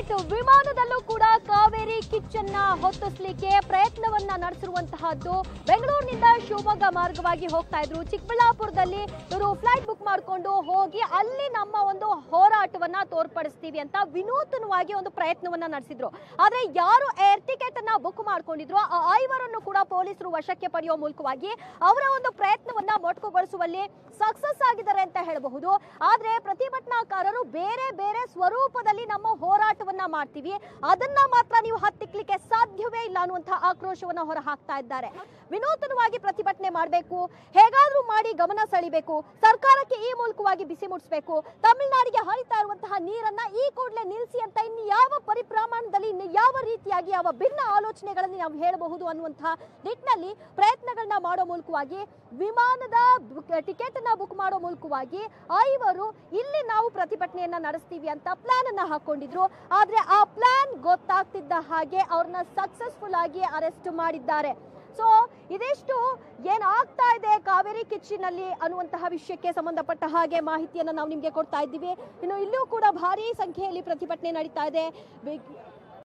right ವಿಮಾನದಲ್ಲೂ ಕೂಡ ಕಾವೇರಿ ಕಿಚ್ಚನ್ನ ಹೊತ್ತಿಸ್ಲಿಕ್ಕೆ ಪ್ರಯತ್ನವನ್ನ ನಡೆಸಿರುವಂತಹದ್ದು ಬೆಂಗಳೂರಿನಿಂದ ಶಿವಮೊಗ್ಗ ಮಾರ್ಗವಾಗಿ ಹೋಗ್ತಾ ಇದ್ರು ಚಿಕ್ಕಬಳ್ಳಾಪುರದಲ್ಲಿ ಇವರು ಫ್ಲೈಟ್ ಬುಕ್ ಮಾಡಿಕೊಂಡು ಹೋಗಿ ಅಲ್ಲಿ ನಮ್ಮ ಒಂದು ಹೋರಾಟವನ್ನ ತೋರ್ಪಡಿಸ್ತೀವಿ ಅಂತ ವಿನೂತನವಾಗಿ ಒಂದು ಪ್ರಯತ್ನವನ್ನ ನಡೆಸಿದ್ರು ಆದ್ರೆ ಯಾರು ಏರ್ ಟಿಕೆಟ್ ಅನ್ನ ಬುಕ್ ಮಾಡ್ಕೊಂಡಿದ್ರು ಆ ಐವರನ್ನು ಕೂಡ ಪೊಲೀಸರು ವಶಕ್ಕೆ ಪಡೆಯುವ ಮೂಲಕವಾಗಿ ಅವರ ಒಂದು ಪ್ರಯತ್ನವನ್ನ ಮೊಟಕುಗೊಳಿಸುವಲ್ಲಿ ಸಕ್ಸಸ್ ಆಗಿದ್ದಾರೆ ಅಂತ ಹೇಳಬಹುದು ಆದ್ರೆ ಪ್ರತಿಭಟನಾಕಾರರು ಬೇರೆ ಬೇರೆ ಸ್ವರೂಪದಲ್ಲಿ ನಮ್ಮ ಹೋರಾಟವನ್ನ ಮಾಡ್ತೀವಿ ಅದನ್ನ ಮಾತ್ರ ನೀವು ಹತ್ತಿಕ್ಲಿಕ್ಕೆ ಸಾಧ್ಯವೇ ಇಲ್ಲ ಅನ್ನುವಂತಹ ಆಕ್ರೋಶವನ್ನ ಹೊರ ಹಾಕ್ತಾ ಇದ್ದಾರೆ ವಿನೂತನವಾಗಿ ಪ್ರತಿಭಟನೆ ಮಾಡಬೇಕು ಹೇಗಾದ್ರೂ ಮಾಡಿ ಗಮನ ಸೆಳಿಬೇಕು ಸರ್ಕಾರಕ್ಕೆ ಈ ಮೂಲಕವಾಗಿ ಬಿಸಿ ಮುಟ್ಟಿಸ್ಬೇಕು ತಮಿಳುನಾಡಿಗೆ ಹರಿತಾ ಇರುವಂತಹ ನೀರನ್ನ ಈ ಕೂಡಲೇ ನಿಲ್ಲಿಸಿ ಅಂತ ಇನ್ನು ಯಾವ ಪರಿಪ್ರಮಾಣದಲ್ಲಿ ಇನ್ನು ಯಾವ ರೀತಿಯಾಗಿ ಯಾವ ಭಿನ್ನ ಆಲೋಚನೆಗಳಲ್ಲಿ ನಾವು ಹೇಳಬಹುದು ಅನ್ನುವಂತಹ ನಿಟ್ಟಿನಲ್ಲಿ ಪ್ರಯತ್ನಗಳನ್ನ ಮಾಡೋ ಮೂಲಕವಾಗಿ ವಿಮಾನದ ಟಿಕೆಟ್ ಅನ್ನ ಬುಕ್ ಮಾಡೋ ಮೂಲಕವಾಗಿ ಐವರು ಇಲ್ಲಿ ನಾವು ಪ್ರತಿಭಟನೆಯನ್ನ ನಡೆಸ್ತೀವಿ ಅಂತ ಪ್ಲಾನ್ ಅನ್ನ ಹಾಕೊಂಡಿದ್ರು ಆದ್ರೆ ಆ ಪ್ಲಾನ್ ಗೊತ್ತಾಗ್ತಿದ್ದ ಹಾಗೆ ಅವ್ರನ್ನ ಸಕ್ಸಸ್ಫುಲ್ ಆಗಿ ಅರೆಸ್ಟ್ ಮಾಡಿದ್ದಾರೆ ಸೊ ಇದಿಷ್ಟು ಏನಾಗ್ತಾ ಇದೆ ಕಾವೇರಿ ಕಿಚ್ಚಿನಲ್ಲಿ ಅನ್ನುವಂತಹ ವಿಷಯಕ್ಕೆ ಸಂಬಂಧಪಟ್ಟ ಹಾಗೆ ಮಾಹಿತಿಯನ್ನು ನಾವು ನಿಮಗೆ ಕೊಡ್ತಾ ಇದ್ದೀವಿ ಇನ್ನು ಇಲ್ಲೂ ಕೂಡ ಭಾರಿ ಸಂಖ್ಯೆಯಲ್ಲಿ ಪ್ರತಿಭಟನೆ ನಡೀತಾ ಇದೆ ಬೆ-